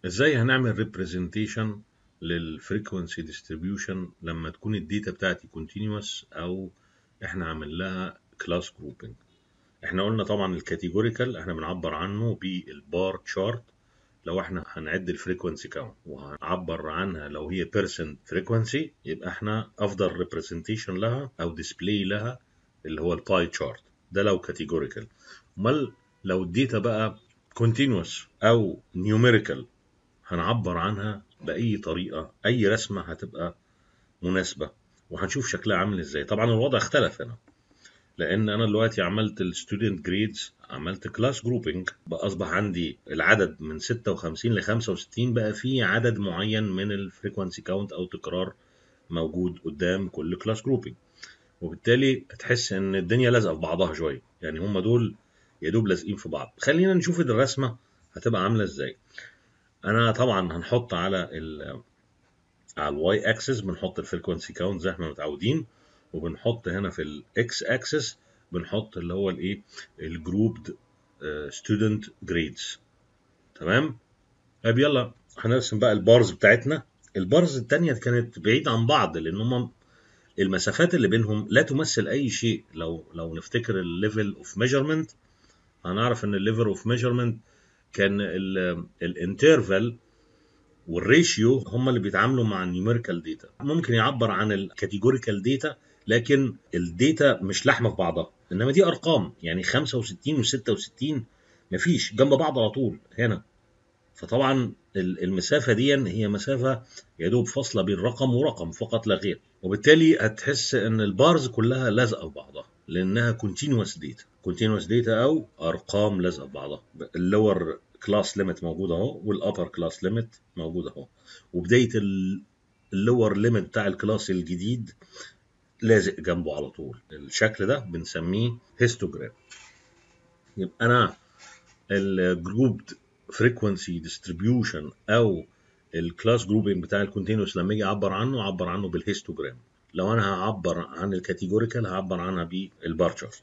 ازاي هنعمل ريبريزنتيشن للفريكونسي ديستريبيوشن لما تكون الداتا بتاعتي كونتينوس او احنا عامل لها كلاس جروبنج احنا قلنا طبعا الكاتيجوريكال احنا بنعبر عنه بالبار تشارت لو احنا هنعد الفريكونسي كاونت وهنعبر عنها لو هي بيرسنت فريكونسي يبقى احنا افضل ريبريزنتيشن لها او ديسبلاي لها اللي هو الباي تشارت ده لو كاتيجوريكال امال لو الداتا بقى كونتينوس او نيوميريكال هنعبر عنها باي طريقه اي رسمه هتبقى مناسبه وهنشوف شكلها عامل ازاي طبعا الوضع اختلف هنا لان انا دلوقتي عملت الستودنت جريدز عملت كلاس جروبنج بقى اصبح عندي العدد من 56 ل 65 بقى في عدد معين من الفريكوانسي كاونت او تكرار موجود قدام كل كلاس جروبنج وبالتالي هتحس ان الدنيا لازقه في بعضها شويه يعني هم دول يا دوب لازقين في بعض خلينا نشوف الرسمه هتبقى عامله ازاي انا طبعا هنحط على ال على الواي اكسس بنحط الفريكونسي كاونت زي ما متعودين وبنحط هنا في الاكس اكسس بنحط اللي هو الايه الجروبد ستودنت جريدز تمام طيب يلا هنرسم بقى البارز بتاعتنا البارز التانية كانت بعيدة عن بعض لان هم المسافات اللي بينهم لا تمثل اي شيء لو لو نفتكر الليفل اوف ميجرمنت هنعرف ان الليفل اوف ميجرمنت كان الانترفال والريشيو هم اللي بيتعاملوا مع النيوميريكال داتا ممكن يعبر عن الكاتيجوريكال داتا لكن الداتا مش لحمه في بعضها انما دي ارقام يعني 65 و66 مفيش جنب بعض على طول هنا فطبعا المسافه دي هي مسافه يا دوب فاصله بين رقم ورقم فقط لا غير وبالتالي هتحس ان البارز كلها لازقه في بعضها لانها كونتينوس داتا كونتينوس داتا او ارقام لازقه في بعضها اللور كلاس ليميت موجود اهو والابر كلاس ليميت موجود اهو وبدايه اللور ليميت بتاع الكلاس الجديد لازق جنبه على طول الشكل ده بنسميه هيستوجرام يبقى انا الجروبد فريكونسي ديستريبيوشن او الكلاس جروبنج بتاع الكونتينوس لما اجي اعبر عنه اعبر عنه بالهيستوجرام لو انا هعبر عن الكاتيجوريكال هعبر عنها بالبار تشارت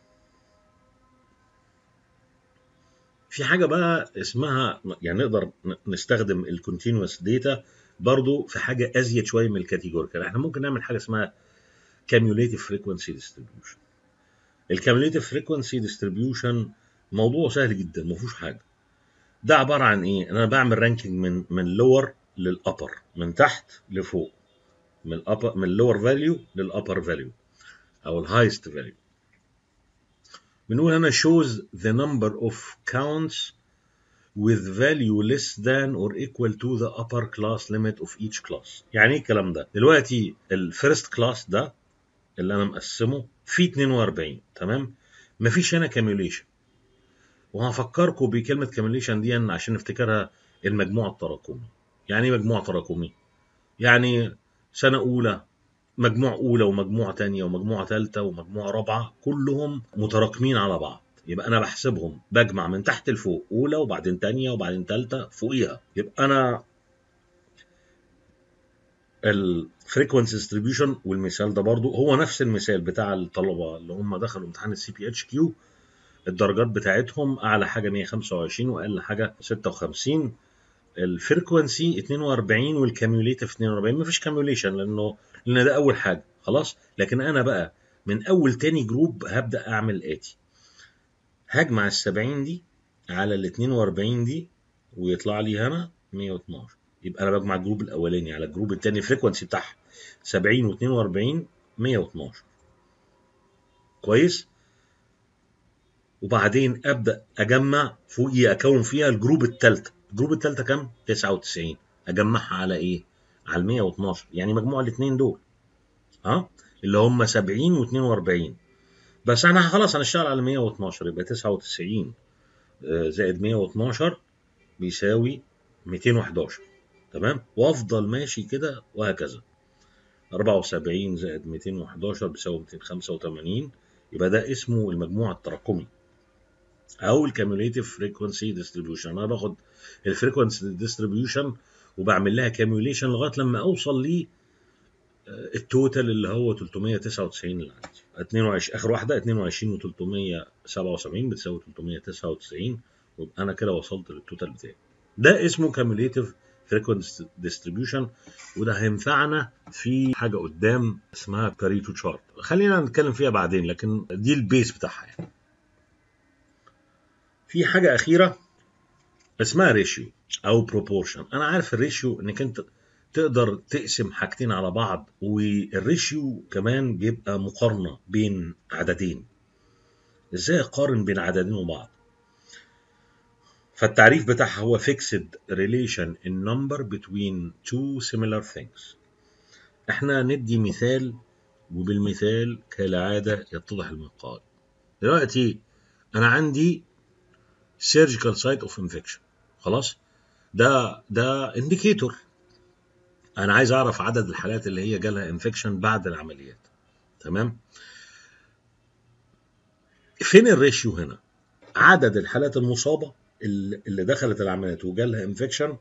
في حاجه بقى اسمها يعني نقدر نستخدم الكونتينوس داتا برضو في حاجه ازيد شويه من الكاتيجوريكال احنا ممكن نعمل حاجه اسمها كاميوليتيف فريكونسي ديستريبيوشن الكاميوليتيف فريكونسي ديستريبيوشن موضوع سهل جدا ما فيهوش حاجه ده عباره عن ايه انا بعمل رانكينج من من لور للابر من تحت لفوق من الابر من اللور فاليو للابر فاليو او الهايست فاليو بنقول هنا shows the number of counts with value less than or equal to the upper class limit of each class يعني ايه الكلام ده دلوقتي الفيرست كلاس ده اللي انا مقسمه فيه 42 تمام مفيش هنا كاميوليشن وهفكركم بكلمه كاميوليشن دي عشان نفتكرها المجموع التراكمي يعني ايه مجموع تراكمي يعني سنه اولى مجموع اولى ومجموعه تانية ومجموعه ثالثه ومجموعه رابعه كلهم متراكمين على بعض يبقى انا بحسبهم بجمع من تحت لفوق اولى وبعدين تانية وبعدين ثالثه فوقيها يبقى انا الفريكونسي ديستريبيوشن والمثال ده برضو هو نفس المثال بتاع الطلبه اللي هم دخلوا امتحان السي بي اتش كيو الدرجات بتاعتهم اعلى حاجه 125 واقل حاجه 56 الفريكونسي 42 والكاميوليتيف 42 مفيش كاميوليشن لانه لان ده اول حاجه خلاص لكن انا بقى من اول تاني جروب هبدا اعمل اتي هجمع ال 70 دي على ال 42 دي ويطلع لي هنا 112 يبقى انا بجمع الجروب الاولاني على الجروب الثاني الفريكونسي بتاعها 70 و42 112 كويس وبعدين ابدا اجمع فوقي اكون فيها الجروب الثالثه الجروب الثالثه كام 99 اجمعها على ايه على 112 يعني مجموع الاثنين دول ها اللي هم 70 و42 بس انا خلاص هنشتغل على 112 يبقى 99 زائد 112 بيساوي 211 تمام وافضل ماشي كده وهكذا 74 زائد 211 بيساوي 285 يبقى ده اسمه المجموع التراكمي او الكاميوليتيف فريكونسي ديستريبيوشن انا باخد الفريكونسي ديستريبيوشن وبعمل لها كاميوليشن لغايه لما اوصل ل التوتال اللي هو 399 اللي عندي 22 اخر واحده 22 و377 بتساوي 399 ويبقى انا كده وصلت للتوتال بتاعي ده اسمه cumulative frequency distribution وده هينفعنا في حاجه قدام اسمها باريتو تشارت خلينا نتكلم فيها بعدين لكن دي البيس بتاعها يعني. في حاجه اخيره اسمها ريشيو او بروبورشن انا عارف الريشيو انك انت تقدر تقسم حاجتين على بعض والريشيو كمان بيبقى مقارنه بين عددين ازاي اقارن بين عددين وبعض فالتعريف بتاعها هو fixed relation in number between two similar things احنا ندي مثال وبالمثال كالعادة يتضح المقال دلوقتي انا عندي surgical site of infection خلاص ده ده indicator انا عايز اعرف عدد الحالات اللي هي جالها انفكشن بعد العمليات تمام فين الريشيو هنا عدد الحالات المصابه اللي دخلت العمليات وجالها انفكشن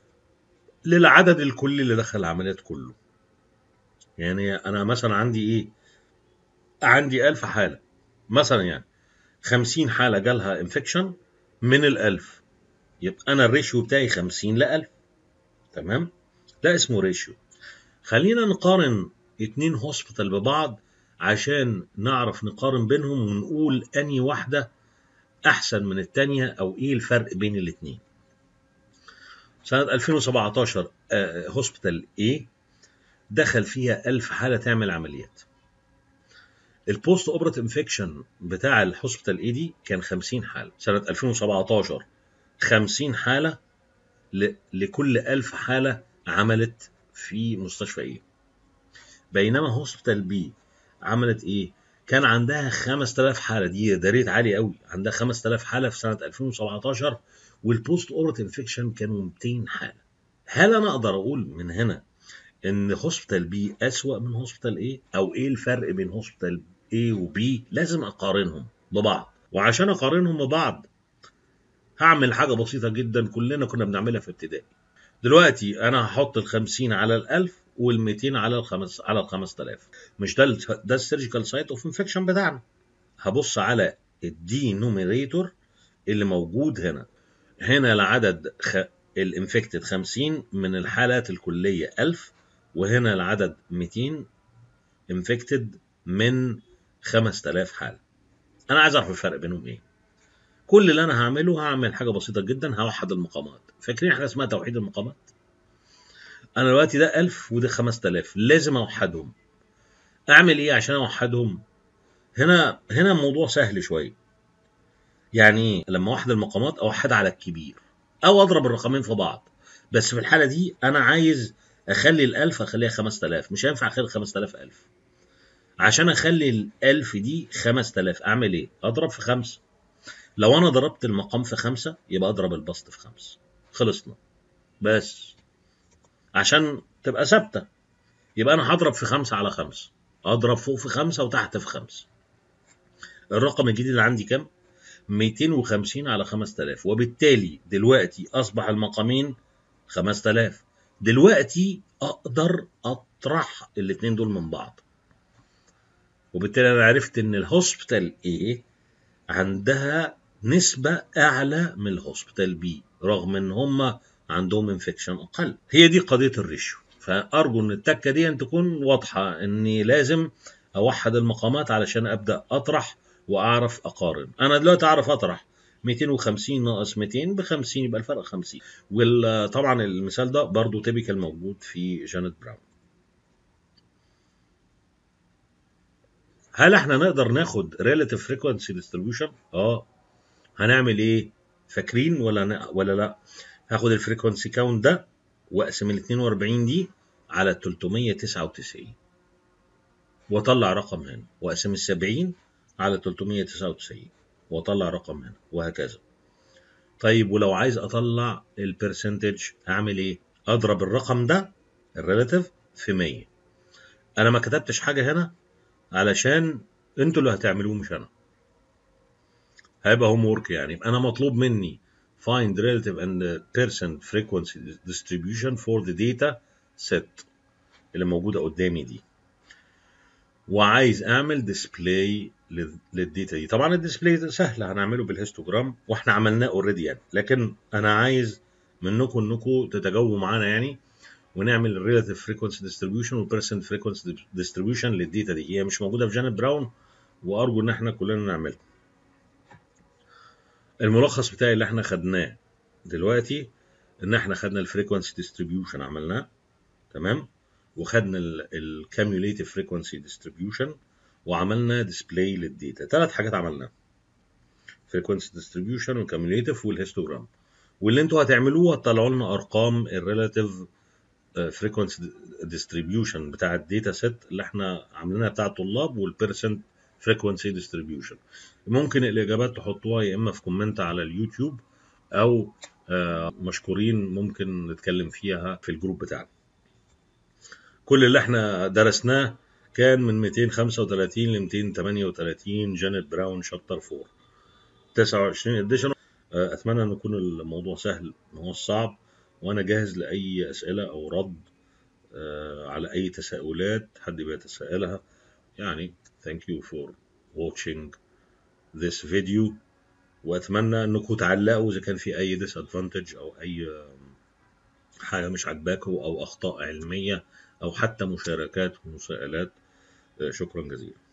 للعدد الكلي اللي دخل العمليات كله يعني انا مثلا عندي ايه عندي ألف حالة مثلا يعني خمسين حالة جالها انفكشن من الألف يبقى أنا الريشيو بتاعي خمسين لألف تمام ده اسمه ريشيو خلينا نقارن اتنين هوسبيتال ببعض عشان نعرف نقارن بينهم ونقول أني واحدة أحسن من التانية أو إيه الفرق بين الاتنين سنة 2017 هوسبيتال A دخل فيها 1000 حالة تعمل عمليات البوست اوبرت انفكشن بتاع الهوسبيتال اي دي كان 50 حالة سنة 2017 50 حالة ل... لكل 1000 حالة عملت في مستشفى ايه بينما هوسبيتال بي عملت ايه كان عندها 5000 حاله دي ده ريت عالي قوي عندها 5000 حاله في سنه 2017 والبوست اورت انفكشن كانوا 200 حاله هل انا اقدر اقول من هنا ان هوسبيتال بي اسوا من هوسبيتال ايه او ايه الفرق بين هوسبيتال ايه وبي لازم اقارنهم ببعض وعشان اقارنهم ببعض هعمل حاجه بسيطه جدا كلنا كنا بنعملها في ابتدائي دلوقتي انا هحط ال 50 على ال 1000 وال 200 على الخمس على ال 5000 مش ده ال ده السيرجيكال سايت اوف انفكشن بتاعنا هبص على الدي نوميريتور اللي موجود هنا هنا العدد خ... الانفكتد 50 من الحالات الكليه 1000 وهنا العدد 200 انفكتد من 5000 حاله انا عايز اعرف الفرق بينهم ايه كل اللي انا هعمله هعمل حاجه بسيطه جدا هوحد المقامات فاكرين حاجه اسمها توحيد المقامات انا دلوقتي ده 1000 وده 5000 لازم اوحدهم اعمل ايه عشان اوحدهم هنا هنا الموضوع سهل شويه يعني لما اوحد المقامات اوحد على الكبير او اضرب الرقمين في بعض بس في الحاله دي انا عايز اخلي ال1000 اخليها 5000 مش هينفع اخلي 5000 1000 عشان اخلي ال1000 دي 5000 اعمل ايه اضرب في 5 لو انا ضربت المقام في 5 يبقى اضرب البسط في 5 خلصنا بس عشان تبقى ثابته يبقى انا هضرب في 5 على 5 اضرب فوق في 5 وتحت في 5 الرقم الجديد اللي عندي كام 250 على 5000 وبالتالي دلوقتي اصبح المقامين 5000 دلوقتي اقدر اطرح الاثنين دول من بعض وبالتالي انا عرفت ان الهوسبيتال A عندها نسبة أعلى من الهوسبيتال بي رغم إن هما عندهم انفكشن أقل هي دي قضية الريشيو فأرجو إن التكة دي أن تكون واضحة إني لازم أوحد المقامات علشان أبدأ أطرح وأعرف أقارن أنا دلوقتي أعرف أطرح 250 ناقص 200 ب 50 يبقى الفرق 50 وطبعا المثال ده برضو تيبيكال موجود في جانيت براون هل احنا نقدر ناخد relative frequency distribution؟ اه هنعمل ايه؟ فاكرين ولا ن... ولا لا؟ هاخد الفريكونسي كاونت ده واقسم ال 42 دي على 399 واطلع رقم هنا واقسم ال 70 على 399 واطلع رقم هنا وهكذا. طيب ولو عايز اطلع البرسنتج هعمل ايه؟ اضرب الرقم ده الريلاتيف في 100 انا ما كتبتش حاجه هنا علشان انتوا اللي هتعملوه مش انا هيبقى هوم ورك يعني انا مطلوب مني find relative and percent frequency distribution for the data set اللي موجودة قدامي دي وعايز اعمل ديسبلاي للديتا دي طبعا الديسبلاي ده سهل هنعمله بالهيستوجرام واحنا عملناه اوريدي يعني لكن انا عايز منكم انكم تتجاوبوا معانا يعني ونعمل الريلاتيف فريكونسي ديستريبيوشن والبيرسنت فريكونسي ديستريبيوشن للداتا دي هي مش موجوده في جانب براون وارجو ان احنا كلنا نعملها الملخص بتاعي اللي احنا خدناه دلوقتي ان احنا خدنا الفريكونسي ديستريبيوشن عملناه تمام وخدنا الكاميوليتيف فريكونسي ديستريبيوشن وعملنا ديسبلاي للداتا ثلاث حاجات عملناها فريكونسي ديستريبيوشن والكاميوليتيف والهيستوجرام واللي انتوا هتعملوه هتطلعوا لنا ارقام الريلاتيف فريكونسي ديستريبيوشن بتاع الداتا سيت اللي احنا عاملينها بتاع الطلاب والبيرسنت فريكونسي ديستريبيوشن ممكن الاجابات تحطوها يا اما في كومنت على اليوتيوب او آه، مشكورين ممكن نتكلم فيها في الجروب بتاعنا كل اللي احنا درسناه كان من 235 ل 238 جانيت براون شابتر 4 29 اديشن اتمنى ان يكون الموضوع سهل ما هو صعب وانا جاهز لاي اسئله او رد آه، على اي تساؤلات حد بيتساءلها يعني thank you for watching this video واتمنى انكم تعلقوا اذا كان في اي disadvantage او اي حاجه مش عاجباكم او اخطاء علميه او حتى مشاركات ومساءلات آه، شكرا جزيلا